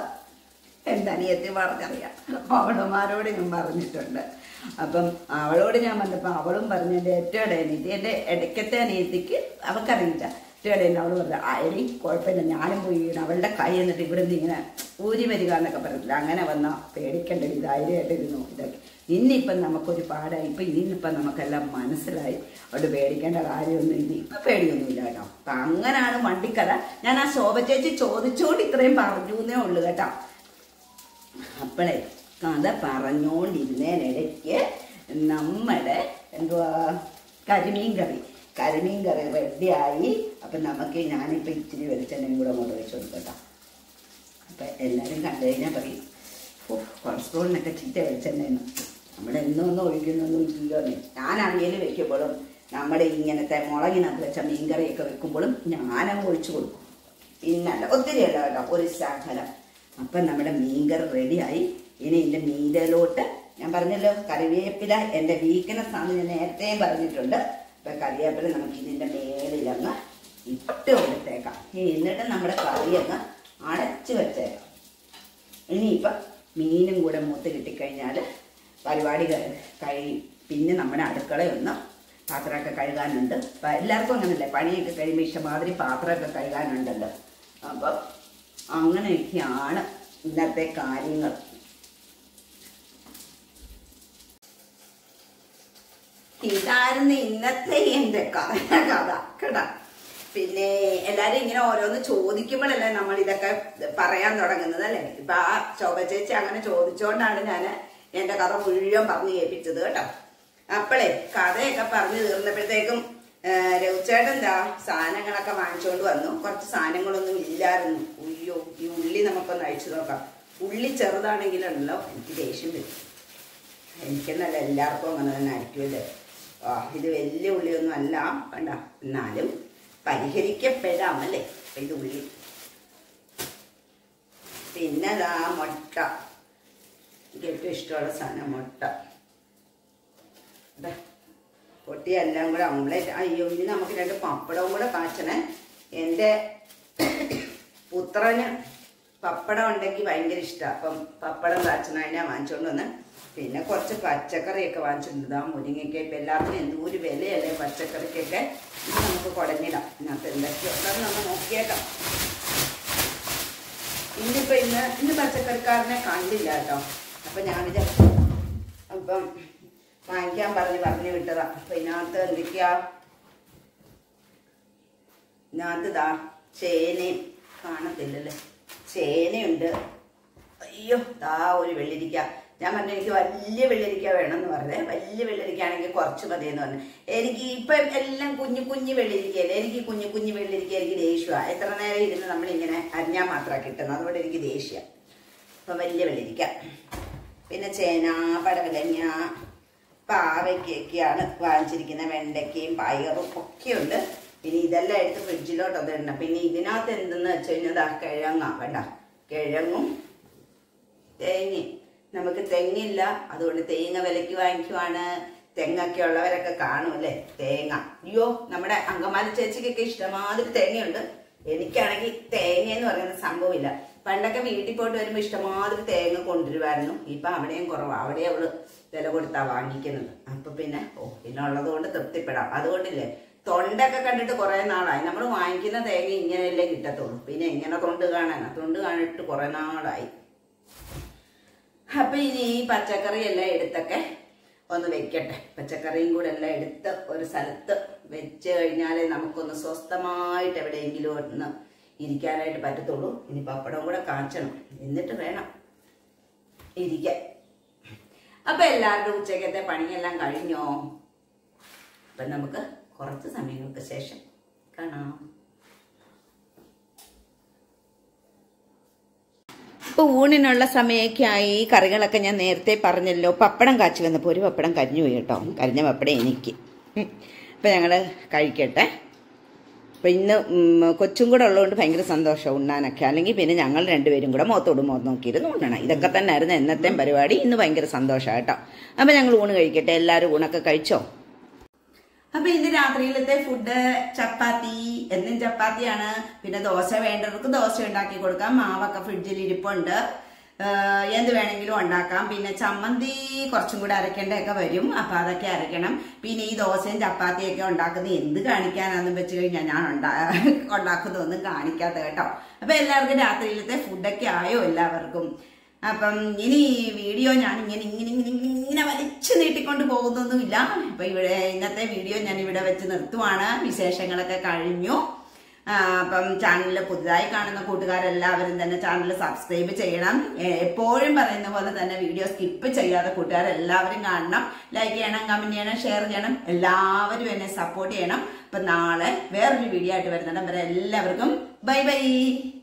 എൻ്റെ അനിയത്തി പറഞ്ഞറിയാം അവളുമാരോട് ഞാൻ പറഞ്ഞിട്ടുണ്ട് അപ്പം അവളോട് ഞാൻ വന്നപ്പോൾ അവളും പറഞ്ഞു എൻ്റെ ഏറ്റവും ഇട അനിയത്തി എൻ്റെ ഇടയ്ക്കത്തെ അനിയത്തിക്ക് അവൾക്കറിയില്ല ഏറ്റവും ഇടയിൽ അവൾ പറഞ്ഞു അയറി കുഴപ്പമില്ല ഞാനും പോയി വീണ് അവളുടെ കൈ എന്നിട്ട് ഇവിടെ നിന്ന് ഇങ്ങനെ ഊരി വരിക എന്നൊക്കെ പറഞ്ഞില്ല അങ്ങനെ വന്നാൽ പേടിക്കേണ്ട ഒരു ധൈര്യമായിട്ടിരുന്നു ഇതൊക്കെ ഇന്നിപ്പം നമുക്കൊരു പാടായി ഇപ്പം ഇന്നിപ്പം നമുക്കെല്ലാം മനസ്സിലായി അവിടെ പേടിക്കേണ്ട കാര്യമൊന്നും ഇല്ല ഇപ്പം പേടിയൊന്നുമില്ല കേട്ടോ അപ്പം അങ്ങനെയാണ് വണ്ടിക്കഥ ഞാൻ ആ ശോഭ ചേച്ചി ചോദിച്ചുകൊണ്ട് ഇത്രയും പറഞ്ഞു എന്നേ ഉള്ളൂ കേട്ടോ അപ്പോഴേ കഥ പറഞ്ഞുകൊണ്ടിരുന്നതിനിടയ്ക്ക് നമ്മുടെ എന്തുവാ കരിമീൻ കറി കരിമീൻ കറി റെഡിയായി അപ്പം നമുക്ക് ഞാനിപ്പോൾ ഇച്ചിരി വെളിച്ചെണ്ണയും കൂടെ അങ്ങോട്ട് വെച്ച് കൊടുക്കട്ടോ അപ്പം എല്ലാവരും കണ്ടു കഴിഞ്ഞാൽ പറയും ഓ കൊളസ്ട്രോളിനൊക്കെ ചീത്ത വെളിച്ചെണ്ണയെന്ന് നമ്മുടെ എന്നും ഒന്നും ഒഴിക്കുന്നൊന്നും ഇല്ലല്ലോ ഞാനാണെങ്കിൽ വെക്കുമ്പോഴും നമ്മുടെ ഇങ്ങനത്തെ മുളകിനകത്ത് വെച്ച മീൻകറിയൊക്കെ വെക്കുമ്പോഴും ഞാനങ്ങ് ഒഴിച്ചു കൊടുക്കും പിന്നല്ല ഒത്തിരി അല്ല കേട്ടോ ഒരു ശകലം അപ്പം നമ്മുടെ മീൻകറി റെഡിയായി ഇനി ഇതിൻ്റെ മീതയിലോട്ട് ഞാൻ പറഞ്ഞല്ലോ കറിവേപ്പില എൻ്റെ വീക്ക്നെസ് ആണ് ഞാൻ നേരത്തെയും പറഞ്ഞിട്ടുണ്ട് അപ്പം കറിവേപ്പില നമുക്ക് ഇതിൻ്റെ മേളിലങ്ങ് ഇട്ട് കൊടുത്തേക്കാം എന്നിട്ട് നമ്മുടെ കറി അങ്ങ് അടച്ച് വെച്ചേക്കാം ഇനിയിപ്പം മീനും കൂടെ മൂത്ത് കിട്ടിക്കഴിഞ്ഞാൽ പരിപാടി കഴി- കഴിയും പിന്നെ നമ്മുടെ അടുക്കളയൊന്ന് പാത്രമൊക്കെ കഴുകാനുണ്ട് അപ്പം എല്ലാവർക്കും അങ്ങനല്ലേ പണിയൊക്കെ കഴിയുമ്പോൾ ഇഷ്ടമാതിരി പാത്രമൊക്കെ കഴുകാനുണ്ടല്ലോ അപ്പം അങ്ങനെയൊക്കെയാണ് ഇന്നത്തെ കാര്യങ്ങൾ ഇതായിരുന്നു ഇന്നത്തെ എൻ്റെ കഥ കഥ കേട്ടാ പിന്നെ എല്ലാരും ഇങ്ങനെ ഓരോന്ന് ചോദിക്കുമ്പോഴല്ലേ നമ്മൾ ഇതൊക്കെ പറയാൻ തുടങ്ങുന്നത് അല്ലേ ഇപ്പൊ ആ ശോഭ ചേച്ചി അങ്ങനെ ചോദിച്ചോണ്ടാണ് ഞാൻ എന്റെ കഥ മുഴുവൻ പറഞ്ഞു കേൾപ്പിച്ചത് കേട്ടോ അപ്പോളേ കഥയൊക്കെ പറഞ്ഞു തീർന്നപ്പോഴത്തേക്കും രവിച്ചേട്ടൻ എന്താ സാധനങ്ങളൊക്കെ വാങ്ങിച്ചുകൊണ്ട് വന്നു കുറച്ച് സാധനങ്ങളൊന്നും ഇല്ലായിരുന്നു ഉയ്യോ ഈ ഉള്ളി നമുക്കൊന്ന് അഴിച്ചു നോക്കാം ഉള്ളി ചെറുതാണെങ്കിലുണ്ടല്ലോ എനിക്ക് ദേഷ്യം വരും എനിക്കെന്നല്ല എല്ലാവർക്കും അങ്ങനെ തന്നെ ആയിരിക്കുമല്ലേ ആ ഇത് വലിയ ഉള്ളിയൊന്നും അല്ല വേണ്ട എന്നാലും പരിഹരിക്കപ്പെടാം അല്ലേ അപ്പൊ ഇത് ഉള്ളി പിന്നെ അതാ മുട്ട എനിക്ക് ഏറ്റവും ഇഷ്ടമുള്ള സാധനം മുട്ട ദാ, പൊട്ടി എല്ലാം കൂടെ ഓംലേറ്റ് അയ്യോ ഇനി നമുക്ക് രണ്ട് പപ്പടവും കൂടെ കാച്ചണേ എൻ്റെ പുത്രന് പപ്പടം ഉണ്ടെങ്കിൽ ഭയങ്കര ഇഷ്ടമാണ് അപ്പം പപ്പടം കാച്ചണതിനെ വാങ്ങിച്ചുകൊണ്ട് വന്ന് പിന്നെ കുറച്ച് പച്ചക്കറിയൊക്കെ വാങ്ങിച്ചിട്ടുണ്ട് ആ മുരിങ്ങയ്ക്ക ഇപ്പം എല്ലാത്തിനും എന്തോരു വിലയല്ലേ പച്ചക്കറിക്കൊക്കെ ഇത് നമുക്ക് കുടഞ്ഞിടാം ഇതിനകത്ത് എന്തൊക്കെയുണ്ടെന്ന് നമ്മൾ നോക്കിയേക്കാം ഇന്നിപ്പോൾ ഇന്ന് ഇന്ന് പച്ചക്കറിക്കാരനെ കണ്ടില്ല കേട്ടോ അപ്പം ഞാൻ വിചാരിച്ചു അപ്പം വാങ്ങിക്കാൻ പറഞ്ഞ് പറഞ്ഞു വിട്ടതാ അപ്പം ഇതിനകത്ത് എന്തൊക്കെയാ ഇതിനകത്ത് ദാ ചേനയും കാണത്തില്ലല്ലേ ചേനയുണ്ട് അയ്യോ ദാ ഒരു വെള്ളിരിക്ക ഞാൻ പറഞ്ഞു എനിക്ക് വലിയ വെള്ളരിക്ക വേണമെന്ന് പറഞ്ഞേ വലിയ വെള്ളരിക്ക ആണെങ്കിൽ കുറച്ച് മതി എന്ന് പറഞ്ഞു എനിക്ക് ഇപ്പം എല്ലാം കുഞ്ഞു കുഞ്ഞു വെള്ളരിക്കയല്ലേ എനിക്ക് കുഞ്ഞു കുഞ്ഞു വെള്ളരിക്ക എനിക്ക് ദേഷ്യമാണ് എത്ര നേരം ഇരുന്ന് നമ്മളിങ്ങനെ അരിഞ്ഞാൽ മാത്രമാണ് കിട്ടുന്നത് അതുകൊണ്ട് എനിക്ക് ദേഷ്യം അപ്പം വലിയ വെള്ളരിക്ക പിന്നെ ചേന പടവലങ്ങ പാവയ്ക്കൊക്കെയാണ് വാങ്ങിച്ചിരിക്കുന്നത് വെണ്ടയ്ക്കയും പയറും ഒക്കെയുണ്ട് പിന്നെ ഇതെല്ലാം എടുത്ത് ഫ്രിഡ്ജിലോട്ട് അത് ഇടണം പിന്നെ ഇതിനകത്ത് എന്തെന്ന് വെച്ച് കഴിഞ്ഞാൽ ദാ കിഴങ്ങാ വേണ്ട കിഴങ്ങും തേങ്ങയും നമുക്ക് തെങ്ങില്ല അതുകൊണ്ട് തേങ്ങ വിലയ്ക്ക് വാങ്ങിക്കുവാണ് തെങ്ങൊക്കെ ഉള്ളവരൊക്കെ കാണും അല്ലേ തേങ്ങ അയ്യോ നമ്മുടെ അങ്കമാലി ചേച്ചിക്കൊക്കെ ഇഷ്ടമാതിരി തേങ്ങയുണ്ട് എനിക്കാണെങ്കിൽ തേങ്ങ എന്ന് പറയുന്ന സംഭവമില്ല പണ്ടൊക്കെ വീട്ടിൽ പോയിട്ട് വരുമ്പോൾ ഇഷ്ടമാതിരി തേങ്ങ കൊണ്ടുവരുമായിരുന്നു ഇപ്പൊ അവിടെയും കുറവാ അവിടെ അവള് വില കൊടുത്താ വാങ്ങിക്കുന്നത് അപ്പൊ പിന്നെ ഓ പിന്നെ ഉള്ളത് കൊണ്ട് തൃപ്തിപ്പെടാം അതുകൊണ്ടില്ലേ തൊണ്ടൊക്കെ കണ്ടിട്ട് കുറെ നാളായി നമ്മൾ വാങ്ങിക്കുന്ന തേങ്ങ ഇങ്ങനെയല്ലേ കിട്ടത്തുള്ളൂ പിന്നെ എങ്ങനെ തൊണ്ട് കാണാനാ തൊണ്ട് കാണിട്ട് കുറെ നാളായി അപ്പൊ ഇനി ഈ പച്ചക്കറി എല്ലാം എടുത്തൊക്കെ ഒന്ന് വെക്കട്ടെ പച്ചക്കറിയും കൂടെ എല്ലാം എടുത്ത് ഒരു സ്ഥലത്ത് വെച്ച് കഴിഞ്ഞാലേ നമുക്കൊന്ന് സ്വസ്ഥമായിട്ട് എവിടെയെങ്കിലും ഒന്ന് ഇരിക്കാനായിട്ട് പറ്റത്തുള്ളൂ ഇനി പപ്പടം കൂടെ കാച്ചണം എന്നിട്ട് വേണം ഇരിക്കാൻ അപ്പൊ എല്ലാവരുടെ ഉച്ചക്കത്തെ പണിയെല്ലാം കഴിഞ്ഞോ അപ്പൊ നമുക്ക് കുറച്ച് സമയങ്ങൾക്ക് ശേഷം കാണാം ഇപ്പൊ ഊണിനുള്ള സമയമൊക്കെ ആയി കറികളൊക്കെ ഞാൻ നേരത്തെ പറഞ്ഞല്ലോ പപ്പടം കാച്ചി വന്നപ്പോൾ ഒരു പപ്പടം കരിഞ്ഞു പോയി കേട്ടോ കരിഞ്ഞ പപ്പടം എനിക്ക് ഉം. അപ്പൊ ഞങ്ങള് കഴിക്കട്ടെ അപ്പൊ ഇന്ന് ഉം, കൊച്ചും കൂടെ ഉള്ളതുകൊണ്ട് ഭയങ്കര സന്തോഷം ഉണ്ണാനൊക്കെ അല്ലെങ്കിൽ പിന്നെ ഞങ്ങൾ രണ്ടുപേരും കൂടെ മുഖത്തോട് മുഖത്ത് നോക്കിയിരുന്ന് ഉണ്ണണം ഇതൊക്കെ തന്നെ ആയിരുന്നു എന്നത്തെ പരിപാടി ഇന്ന് ഭയങ്കര സന്തോഷം കേട്ടോ അപ്പൊ ഞങ്ങൾ ഊണ് കഴിക്കട്ടെ എല്ലാവരും ഊണൊക്കെ കഴിച്ചോ അപ്പൊ ഇന്ന് രാത്രിയിലത്തെ ഫുഡ് ചപ്പാത്തി എന്നും ചപ്പാത്തിയാണ് പിന്നെ ദോശ വേണ്ടവർക്ക് ദോശ ഉണ്ടാക്കി കൊടുക്കാം മാവൊക്കെ ഫ്രിഡ്ജിൽ ഇരിപ്പുണ്ട് ഏഹ് എന്ത് വേണമെങ്കിലും ഉണ്ടാക്കാം പിന്നെ ചമ്മന്തി കുറച്ചും കൂടെ അരക്കേണ്ടതൊക്കെ വരും അപ്പൊ അതൊക്കെ അരയ്ക്കണം പിന്നെ ഈ ദോശയും ചപ്പാത്തിയൊക്കെ ഉണ്ടാക്കുന്നത് എന്ത് കാണിക്കാനാന്ന് വെച്ച് കഴിഞ്ഞാൽ ഞാൻ ഉണ്ടാ ഉണ്ടാക്കുന്നതൊന്നും കാണിക്കാത്ത കേട്ടോ അപ്പൊ എല്ലാവർക്കും രാത്രിയിലത്തെ ഫുഡൊക്കെ ആയോ എല്ലാവർക്കും അപ്പം ഇനി ഈ വീഡിയോ ഞാൻ ഇങ്ങനെ ഇങ്ങനെ ഇങ്ങനെ ഇങ്ങനെ വലിച്ചു നീട്ടിക്കൊണ്ട് പോകുന്നൊന്നുമില്ല അപ്പൊ ഇവിടെ ഇന്നത്തെ വീഡിയോ ഞാൻ ഇവിടെ വെച്ച് നിർത്തുവാണ് വിശേഷങ്ങളൊക്കെ കഴിഞ്ഞു ആ, അപ്പം ചാനൽ പുതുതായി കാണുന്ന കൂട്ടുകാരെല്ലാവരും തന്നെ ചാനൽ സബ്സ്ക്രൈബ് ചെയ്യണം എ- എപ്പോഴും പറയുന്ന പോലെ തന്നെ വീഡിയോ സ്കിപ്പ് ചെയ്യാതെ കൂട്ടുകാരെല്ലാവരും കാണണം ലൈക്ക് ചെയ്യണം കമന്റ് ചെയ്യണം ഷെയർ ചെയ്യണം എല്ലാവരും എന്നെ സപ്പോർട്ട് ചെയ്യണം അപ്പൊ നാളെ വേറൊരു വീഡിയോ ആയിട്ട് വരുന്നിടം വരെ എല്ലാവർക്കും ബൈ ബൈ